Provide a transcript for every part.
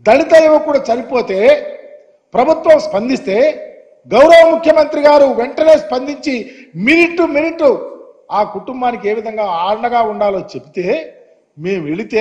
దళిత యువకుడు చనిపోతే ప్రభుత్వం స్పందిస్తే గౌరవ ముఖ్యమంత్రి గారు వెంటనే స్పందించి మినిట్ టు మినిట్ ఆ కుటుంబానికి ఏ విధంగా ఆండగా ఉండాలో చెబితే మేము వెళితే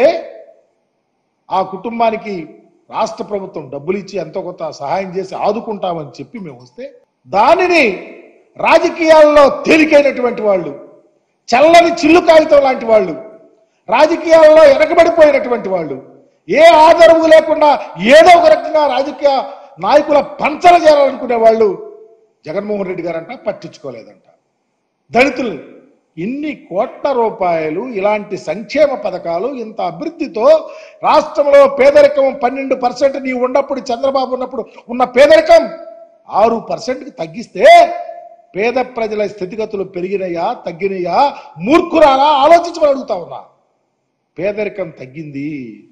ఆ కుటుంబానికి రాష్ట్ర ప్రభుత్వం డబ్బులు ఇచ్చి ఎంతో కొంత సహాయం చేసి ఆదుకుంటామని చెప్పి మేము వస్తే దానిని రాజకీయాల్లో తేలికైనటువంటి వాళ్ళు చల్లని చిల్లు కాగితం లాంటి వాళ్ళు రాజకీయాల్లో వెనకబడిపోయినటువంటి వాళ్ళు ఏ ఆదరవు లేకుండా ఏదో ఒక రకంగా రాజకీయ నాయకుల పంచన చేయాలనుకునే వాళ్ళు జగన్మోహన్ రెడ్డి గారంట పట్టించుకోలేదంట దళితుల్ని ఇన్ని కోట్ల రూపాయలు ఇలాంటి సంక్షేమ పథకాలు ఇంత అభివృద్ధితో రాష్ట్రంలో పేదరికం పన్నెండు పర్సెంట్ నీవు ఉన్నప్పుడు చంద్రబాబు ఉన్నప్పుడు ఉన్న పేదరికం ఆరు పర్సెంట్కి తగ్గిస్తే పేద ప్రజల స్థితిగతులు పెరిగినయా తగ్గినయా మూర్ఖురాలా ఆలోచించమని అడుగుతా ఉన్నా పేదరికం తగ్గింది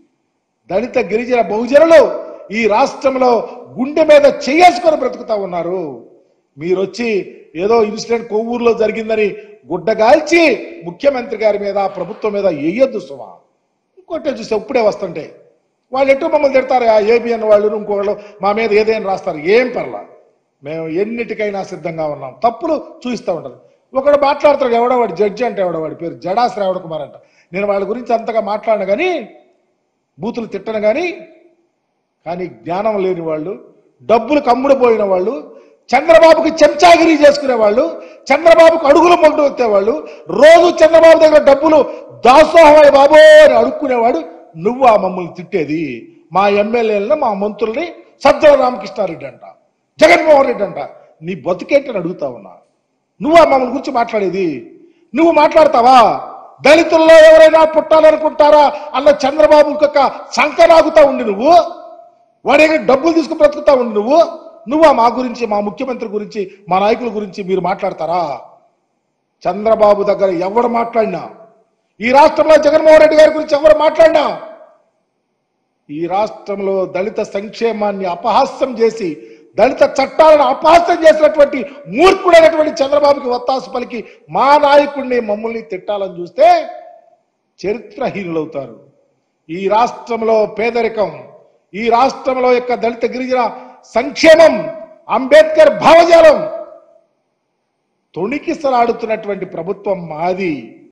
దళిత గిరిజన బహుజనులు ఈ రాష్ట్రంలో గుండె మీద చేసుకొని బ్రతుకుతా ఉన్నారు మీరొచ్చి ఏదో ఇన్సిడెంట్ కొవ్వూరులో జరిగిందని గుడ్డగాల్చి ముఖ్యమంత్రి గారి మీద ప్రభుత్వం మీద వేయొద్దు సుమా ఇంకోటే చూస్తే ఇప్పుడే వస్తుంటే వాళ్ళు ఎటు మమ్మల్ని తిడతారు ఆ ఏబిఎన్ వాళ్ళు ఇంకోళ్ళు మా మీద ఏదైనా రాస్తారు ఏం పర్లా మేము ఎన్నిటికైనా సిద్ధంగా ఉన్నాం తప్పులు చూపిస్తూ ఉంటారు ఒకడు మాట్లాడతాడు ఎవడో వాడు జడ్జి అంటే ఎవడో వాడి పేరు జడా శ్రావణ కుమార్ అంట నేను వాళ్ళ గురించి అంతగా మాట్లాడను కానీ బూతులు తిట్టను కానీ కానీ జ్ఞానం లేని వాళ్ళు డబ్బులు కమ్ముడు పోయిన వాళ్ళు చంద్రబాబుకి చెంచాగిరి చేసుకునే వాళ్ళు చంద్రబాబుకు అడుగులు మొగ్గు వచ్చేవాళ్ళు రోజు చంద్రబాబు దగ్గర డబ్బులు దాసోహమై బాబో అని అడుక్కునేవాడు నువ్వు ఆ మమ్మల్ని తిట్టేది మా ఎమ్మెల్యేలను మా మంత్రుల్ని సజ్జల రామకృష్ణారెడ్డి అంట జగన్మోహన్ రెడ్డి అంట నీ బతుకేంటని అడుగుతా ఉన్నా నువ్వు ఆ మమ్మల్ని గురించి మాట్లాడేది నువ్వు మాట్లాడతావా దళితుల్లో ఎవరైనా పుట్టాలనుకుంటారా అన్న చంద్రబాబు ఇంకొక సంకరాగుతా ఉండి నువ్వు వాడి దగ్గర డబ్బులు తీసుకుని బ్రతుకుతా ఉండి నువ్వు నువ్వా మా గురించి మా ముఖ్యమంత్రి గురించి మా నాయకుల గురించి మీరు మాట్లాడతారా చంద్రబాబు దగ్గర ఎవరు మాట్లాడినా ఈ రాష్ట్రంలో జగన్మోహన్ రెడ్డి గారి గురించి ఎవరు మాట్లాడినా ఈ రాష్ట్రంలో దళిత సంక్షేమాన్ని అపహాస్యం చేసి దళిత చట్టాలను అపహాస్యం చేసినటువంటి మూర్ఖుడైనటువంటి చంద్రబాబుకి వత్తాసు పలికి మా నాయకుడిని మమ్మల్ని తిట్టాలని చూస్తే చరిత్రహీనులవుతారు ఈ రాష్ట్రంలో పేదరికం ఈ రాష్ట్రంలో యొక్క దళిత గిరిజన సంక్షేమం అంబేద్కర్ భావజాలం తొణికిసలాడుతున్నటువంటి ప్రభుత్వం మాది